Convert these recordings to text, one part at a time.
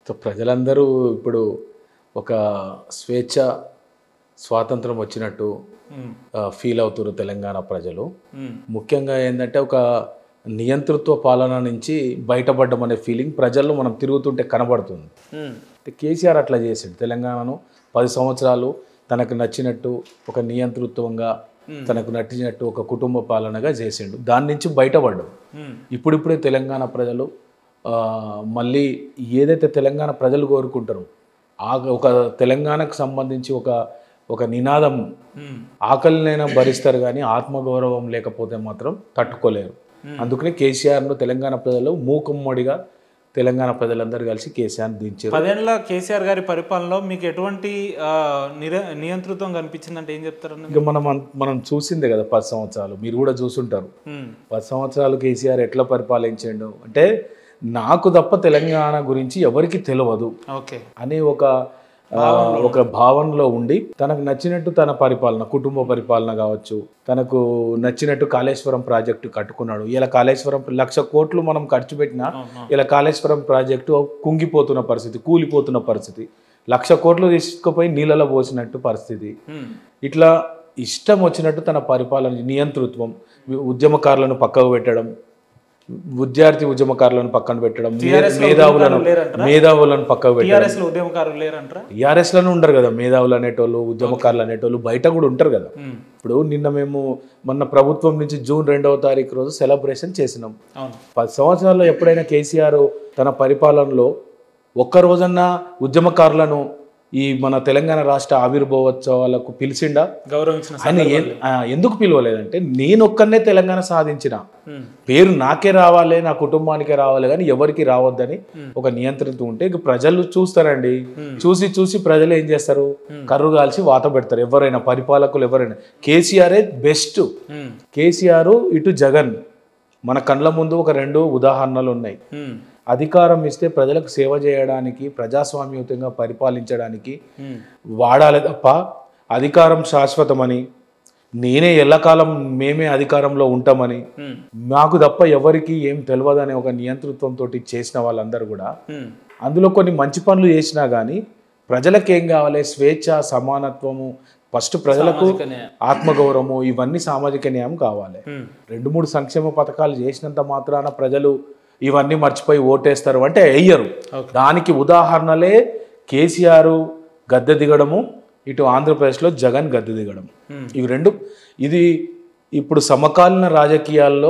So ప్రజలందరూ ఇప్పుడు ఒక స్వేచ్ఛ స్వాతంత్రం వచ్చినట్టు ఉమ్, ఫీల్ అవుతారు తెలంగాణ ప్రజలు ఉమ్, ముఖ్యంగా ఏంటంటే ఒక నియంతృత్వ పాలన నుంచి బయటపడ్డం అనే ఫీలింగ్ ప్రజల్లో మనం తిరుగుతుంటే కనబడుతుంది ఉమ్, అంటే కేసీఆర్ అట్లా చేసాడు తెలంగాణను పది సంవత్సరాలు తనకు నచ్చినట్టు ఒక నియంతృత్వంగా తనకు నచ్చినట్టు ఒక కుటుంబ పాలనగా చేసిండు దాని నుంచి బయటపడ్డాం ఉమ్, ఇప్పుడిప్పుడే తెలంగాణ ప్రజలు ఆ, మళ్ళీ ఏదైతే తెలంగాణ ప్రజలు కోరుకుంటారో ఆ ఒక తెలంగాణకు సంబంధించి ఒక ఒక నినాదం ఉమ్, ఆకలినైనా భరిస్తారు కానీ ఆత్మగౌరవం లేకపోతే మాత్రం తట్టుకోలేరు అందుకనే కేసీఆర్ను తెలంగాణ ప్రజలు మూకుమ్మడిగా తెలంగాణ ప్రజలందరూ కలిసి కేసీఆర్ని దించారు పదేళ్ల కేసీఆర్ గారి పరిపాలనలో మీకు ఎటువంటి ఆ, నిర నియంతృత్వం కనిపించిందంటే ఏం చెప్తారన్న ఇక మనం అన్- మనం చూసిందే కదా పది సంవత్సరాలు మీరు కూడా చూసుంటారు ఉమ్, పది సంవత్సరాలు కేసీఆర్ ఎట్లా పరిపాలించిండు అంటే నాకు తప్ప తెలంగాణ గురించి ఎవరికి తెలియదు ఓకే అనే ఒక ఆ, ఒక భావనలో ఉండి తనకు నచ్చినట్టు తన పరిపాలన కుటుంబ పరిపాలన కావచ్చు తనకు నచ్చినట్టు కాళేశ్వరం ప్రాజెక్టు కట్టుకున్నాడు ఇలా కాళేశ్వరం లక్ష కోట్లు మనం ఖర్చు పెట్టినా అవును. ఇలా కాళేశ్వరం ప్రాజెక్టు కుంగిపోతున్న పరిస్థితి కూలిపోతున్న పరిస్థితి లక్ష కోట్లు తీసుకుపోయి నీళ్ళలో పోసినట్టు పరిస్థితి ఉమ్, ఇట్లా ఇష్టం వచ్చినట్టు తన పరిపాలన నియంతృత్వం ఉద్యమకారులను పక్కకు పెట్టడం విద్యార్థి ఉద్యమకారులను పక్కన పెట్టడం మే- TRS లో మేధావులను ఉద్యమకారులు లేరంటారా? మేధావులను పక్కకు పెట్టడం టీఆర్ఎస్ లో ఉద్యమకారులు లేరంటారా టీఆర్ఎస్ లోనే ఉంటారు కదా మేధావులు అనేటోళ్ళు ఉద్యమకారులు అనేటోళ్ళు బయట కూడా ఉంటారు కదా ఉమ్, ఇప్పుడు నిన్న మేము మొన్న ప్రభుత్వం నుంచి జూన్ రెండవ తారీఖు రోజు సెలబ్రేషన్ చేసినాం అవును పది సంవత్సరాల్లో ఎప్పుడైనా కేసీఆర్ తన పరిపాలనలో ఒక్క రోజన్నా ఉద్యమకారులను ఈ మన తెలంగాణ రాష్ట్ర ఆవిర్భావోత్సవాలకు పిలిచిండా గౌరవించిన ఆయన ఏ- ఆ, ఎందుకు పిలవలేదంటే నేను ఒక్కనే తెలంగాణ సాధించిన ఉమ్, పేరు నాకే రావాలి నా కుటుంబానికే రావాలి కానీ ఎవరికి రావద్దని ఒక నియంత్రిత ఉంటే ఇక ప్రజలు చూస్తారండి చూసి చూసి ప్రజలు ఏం చేస్తారు కర్రు కాల్చి వాత పెడతారు ఎవరైనా పరిపాలకులు ఎవరైనా కేసీఆరే బెస్ట్ ఉమ్, కేసీఆర్ ఇటు జగన్ మన కండ్ల ముందు ఒక రెండు ఉదాహరణలు ఉన్నాయి ఉమ్, అధికారం ఇస్తే ప్రజలకు సేవ చేయడానికి ప్రజాస్వామ్యయుతంగా పరిపాలించడానికి ఉమ్, వాడాలి తప్ప అధికారం శాశ్వతమని నేనే ఎల్లకాలం మేమే అధికారంలో ఉంటామని ఉమ్, మాకు తప్ప ఎవరికి ఏం తెలియదనే ఒక నియంతృత్వంతో చేసిన వాళ్ళందరూ కూడా ఉమ్, అందులో కొన్ని మంచి పనులు చేసినా కానీ ప్రజలకు ఏం కావాలి స్వేచ్ఛ సమానత్వము ఫస్ట్ ప్రజలకు సామాజిక న్యాయం. ఆత్మగౌరవము ఇవన్నీ సామాజిక న్యాయం కావాలి ఉమ్, రెండు మూడు సంక్షేమ పథకాలు చేసినంత మాత్రాన ప్రజలు ఇవన్నీ మర్చిపోయి ఓటేస్తారు అంటే వెయ్యరు Okay. దానికి ఉదాహరణలే కేసీఆర్ గద్దె దిగడము ఇటు ఆంధ్రప్రదేశ్లో జగన్ గద్దె దిగడం Hmm. ఇవి రెండు ఇది ఇప్పుడు సమకాలీన రాజకీయాల్లో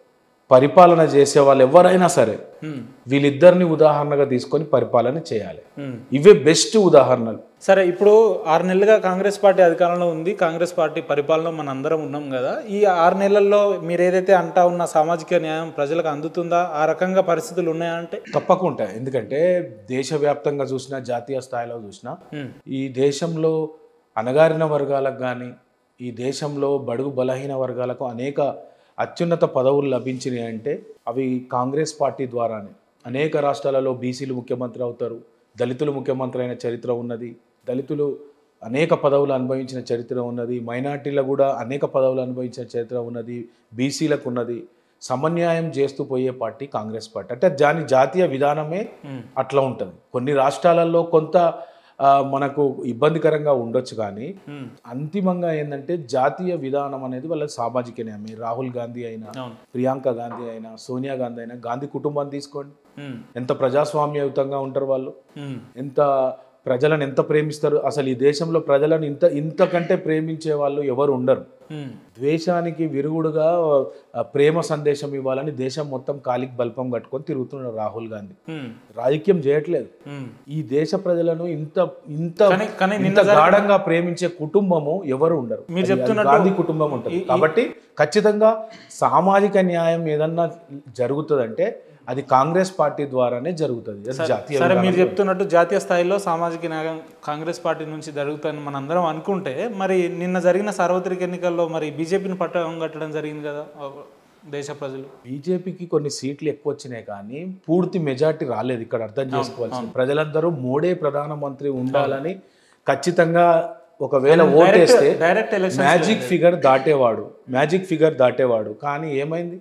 పరిపాలన చేసే వాళ్ళు ఎవరైనా సరే ఉమ్, వీళ్ళిద్దరిని ఉదాహరణగా తీసుకొని పరిపాలన చేయాలి ఉమ్. ఇవే బెస్ట్ ఉదాహరణలు సరే ఇప్పుడు ఆరు నెలలుగా కాంగ్రెస్ పార్టీ అధికారంలో ఉంది కాంగ్రెస్ పార్టీ పరిపాలనలో మన అందరం ఉన్నాం కదా ఈ ఆరు నెలల్లో మీరు ఏదైతే అంటా ఉన్న సామాజిక న్యాయం ప్రజలకు అందుతుందా ఆ రకంగా పరిస్థితులు ఉన్నాయా అంటే తప్పకుండా ఎందుకంటే దేశవ్యాప్తంగా చూసినా జాతీయ స్థాయిలో చూసినా ఉమ్, ఈ దేశంలో అణగారిన వర్గాలకు కానీ ఈ దేశంలో బడుగు బలహీన వర్గాలకు అనేక అత్యున్నత పదవులు లభించినాయి అంటే అవి కాంగ్రెస్ పార్టీ ద్వారానే అనేక రాష్ట్రాలలో బీసీలు ముఖ్యమంత్రి అవుతారు దళితులు ముఖ్యమంత్రి అయిన చరిత్ర ఉన్నది దళితులు అనేక పదవులు అనుభవించిన చరిత్ర ఉన్నది మైనార్టీలకు కూడా అనేక పదవులు అనుభవించిన చరిత్ర ఉన్నది బీసీలకు ఉన్నది సమన్యాయం చేస్తూ పోయే పార్టీ కాంగ్రెస్ పార్టీ అంటే దాని జాతీయ విధానమే ఉమ్, అట్లా ఉంటుంది కొన్ని రాష్ట్రాలలో కొంత ఆ, మనకు ఇబ్బందికరంగా ఉండొచ్చు కానీ ఉమ్, అంతిమంగా ఏంటంటే జాతీయ విధానం అనేది వాళ్ళ సామాజిక న్యాయమే రాహుల్ గాంధీ అయినా అవును ప్రియాంక గాంధీ అయినా సోనియా గాంధీ అయినా గాంధీ కుటుంబాన్ని తీసుకోండి ఉమ్, ఎంత ప్రజాస్వామ్యయుతంగా ఉంటారు వాళ్ళు ఉమ్, ఎంత ప్రజలను ఎంత ప్రేమిస్తారు అసలు ఈ దేశంలో ప్రజలను ఇంత ఇంతకంటే ప్రేమించే వాళ్ళు ఎవరు ఉండరు ఉమ్, ద్వేషానికి విరుగుడుగా ఆ, ప్రేమ సందేశం ఇవ్వాలని దేశం మొత్తం కాలికి బల్పం కట్టుకొని తిరుగుతున్నాడు రాహుల్ గాంధీ ఉమ్, రాజకీయం చేయట్లేదు ఉమ్. ఈ దేశ ప్రజలను ఇంత ఇంత కానీ కానీ ఇంత గాఢంగా ప్రేమించే కుటుంబము ఎవరు ఉండరు మీరు అది- అది చెప్తున్నట్టు గాంధీ కుటుంబం ఉంటుంది కాబట్టి ఖచ్చితంగా సామాజిక న్యాయం ఏదన్నా జరుగుతుందంటే అది కాంగ్రెస్ పార్టీ ద్వారానే జరుగుతుంది అది జాతీయ సరే మీరు చెప్తున్నట్టు జాతీయ స్థాయిలో సామాజిక న్యాయం కాంగ్రెస్ పార్టీ నుంచి జరుగుతుందని మనందరం అనుకుంటే మరి నిన్న జరిగిన సార్వత్రిక ఎన్నికల్లో మరి బీజేపీని పట్టం కట్టడం జరిగింది కదా ఆ, దేశ ప్రజలు బీజేపీకి కొన్ని సీట్లు ఎక్కువ వచ్చినాయి కానీ పూర్తి మెజార్టీ రాలేదు ఇక్కడ అర్థం చేసుకోవాల్సింది ప్రజలందరూ మోడే ప్రధానమంత్రి ఉండాలని ఖచ్చితంగా ఒకవేళ ఓటేస్తే డైరెక్ట్ ఎలక్షన్ మ్యాజిక్ ఫిగర్ దాటేవాడు మ్యాజిక్ ఫిగర్ దాటేవాడు కానీ ఏమైంది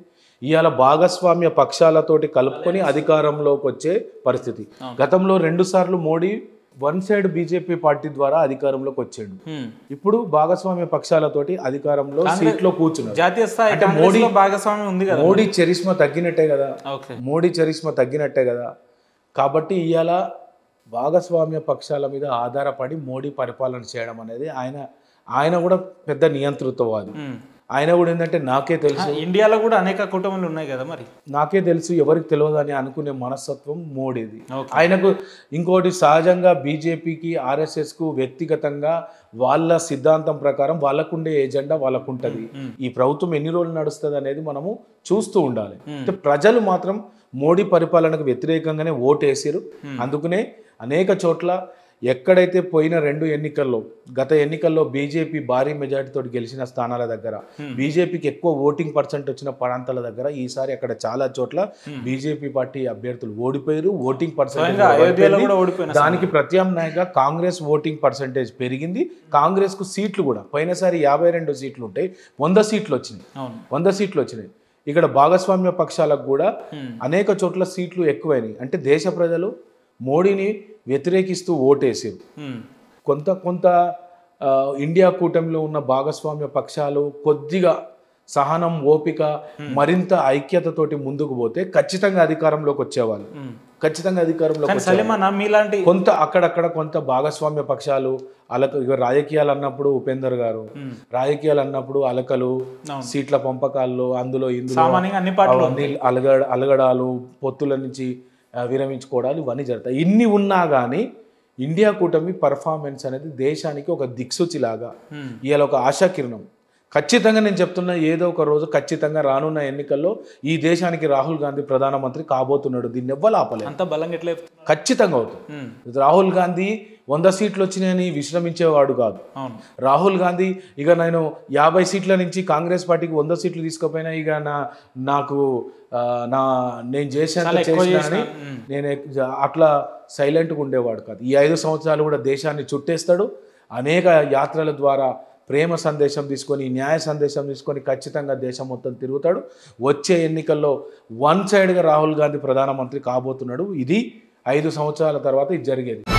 ఇవాళ భాగస్వామ్య పక్షాలతోటి కలుపుకొని అధికారంలోకి వచ్చే పరిస్థితి గతంలో రెండు సార్లు Modi one side BJP party ద్వారా అధికారంలోకి వచ్చాడు హ్మ్. ఇప్పుడు భాగస్వామ్య పక్షాలతోటి అధికారంలో సీట్లో కూర్చున్నారు జాతీయ స్థాయి కాంగ్రెస్లో భాగస్వామ్యం ఉంది కదా మోడీ చరిష్మా తగ్గినట్టే కదా ఓకే మోడీ చరిష్మా తగ్గినట్టే కదా కాబట్టి ఇవాళ భాగస్వామ్య పక్షాల మీద ఆధారపడి మోడీ పరిపాలన చేయడం అనేది ఆయన ఆయన కూడా పెద్ద నియంతృత్వవాది హ్మ్. ఆయన కూడా ఏంటంటే నాకే తెలుసు ఇండియాలో కూడా అనేక కుటుంబాలు ఉన్నాయి కదా మరి నాకే తెలుసు ఎవరికి తెలియదు అని అనుకునే మనస్తత్వం మోడీది ఓకే. ఆయనకు ఇంకోటి సహజంగా బీజేపీకి ఆర్ఎస్ఎస్కు వ్యక్తిగతంగా వాళ్ళ సిద్ధాంతం ప్రకారం వాళ్ళకుండే ఎజెండా వాళ్ళకు ఉంటుంది ఈ ప్రభుత్వం ఎన్ని రోజులు నడుస్తుంది అనేది మనము చూస్తూ ఉండాలి అంటే ప్రజలు మాత్రం మోడీ పరిపాలనకు వ్యతిరేకంగానే ఓటేసారు అందుకనే అనేక చోట్ల ఎక్కడైతే పోయిన రెండు ఎన్నికల్లో గత ఎన్నికల్లో బీజేపీ భారీ మెజార్టీతో గెలిచిన స్థానాల దగ్గర బీజేపీకి ఎక్కువ ఓటింగ్ పర్సెంట్ వచ్చిన ప్రాంతాల దగ్గర ఈసారి అక్కడ చాలా చోట్ల బీజేపీ పార్టీ అభ్యర్థులు ఓడిపోయారు ఓటింగ్ స్వయంగా అయోధ్యలో కూడా పర్సెంట్ ఓడిపోయిన దానికి ప్రత్యామ్నాయంగా కాంగ్రెస్ ఓటింగ్ పర్సెంటేజ్ పెరిగింది కాంగ్రెస్ కు సీట్లు కూడా పోయినసారి యాభై రెండు సీట్లు ఉంటాయి వంద సీట్లు వచ్చినాయి అవును వంద సీట్లు వచ్చినాయి ఇక్కడ భాగస్వామ్య పక్షాలకు కూడా Hmm. అనేక చోట్ల సీట్లు ఎక్కువైనాయి అంటే దేశ ప్రజలు మోడీని వ్యతిరేకిస్తూ ఓటేసారు హ్మ్. కొంత కొంత ఆ, ఇండియా కూటమిలో ఉన్న భాగస్వామ్య పక్షాలు కొద్దిగా సహనం ఓపిక మరింత ఐక్యతతోటి ముందుకు పోతే ఖచ్చితంగా అధికారంలోకి వచ్చేవాళ్ళు హ్మ్. ఖచ్చితంగా అధికారంలోకి కానీ వచ్చేవాళ్ళు. సలీమా మీలాంటి కొంత అక్కడక్కడ కొంత భాగస్వామ్య పక్షాలు అలక ఇక రాజకీయాలు అన్నప్పుడు ఉపేందర్ గారు హ్మ్. రాజకీయాలు అన్నప్పుడు అలకలు అవును. సీట్ల పంపకాల్లో అందులో ఇందులో సామాన్యంగా అన్ని పార్టీలు అవన్నీ అలగ అలగడాలు పొత్తుల నుంచి ఆ, విరమించుకోవడాలు ఇవన్నీ జరుగుతాయి ఇన్ని ఉన్నా కానీ ఇండియా కూటమి పర్ఫార్మెన్స్ అనేది దేశానికి ఒక దిక్సూచిలాగా హ్మ్. ఇవాళ ఒక ఆశాకిరణం ఖచ్చితంగా నేను చెప్తున్నా ఏదో ఒక రోజు ఖచ్చితంగా రానున్న ఎన్నికల్లో ఈ దేశానికి రాహుల్ గాంధీ ప్రధానమంత్రి కాబోతున్నాడు దీన్ని ఎవ్వరు ఆపలేదు అంత బలంగా ఎట్లా చెప్తున్నారు? ఖచ్చితంగా అవుతుంది హ్మ్. రాహుల్ గాంధీ వంద సీట్లు వచ్చినాయని విశ్రమించేవాడు కాదు అవును రాహుల్ గాంధీ ఇక నేను యాభై సీట్ల నుంచి కాంగ్రెస్ పార్టీకి వంద సీట్లు తీసుకుపోయినా ఇక నా నాకు ఆ, నా నేను చేసేంత చాలా ఎక్కువ చేసినా అని చేసిన. మ్మ్. నేను ఎక్- అట్లా సైలెంట్గా ఉండేవాడు కాదు ఈ ఐదు సంవత్సరాలు కూడా దేశాన్ని చుట్టేస్తాడు అనేక యాత్రల ద్వారా ప్రేమ సందేశం తీసుకొని న్యాయ సందేశం తీసుకొని ఖచ్చితంగా దేశం మొత్తం తిరుగుతాడు వచ్చే ఎన్నికల్లో వన్ సైడ్గా రాహుల్ గాంధీ ప్రధానమంత్రి కాబోతున్నాడు ఇది ఐదు సంవత్సరాల తర్వాత ఇది జరిగేది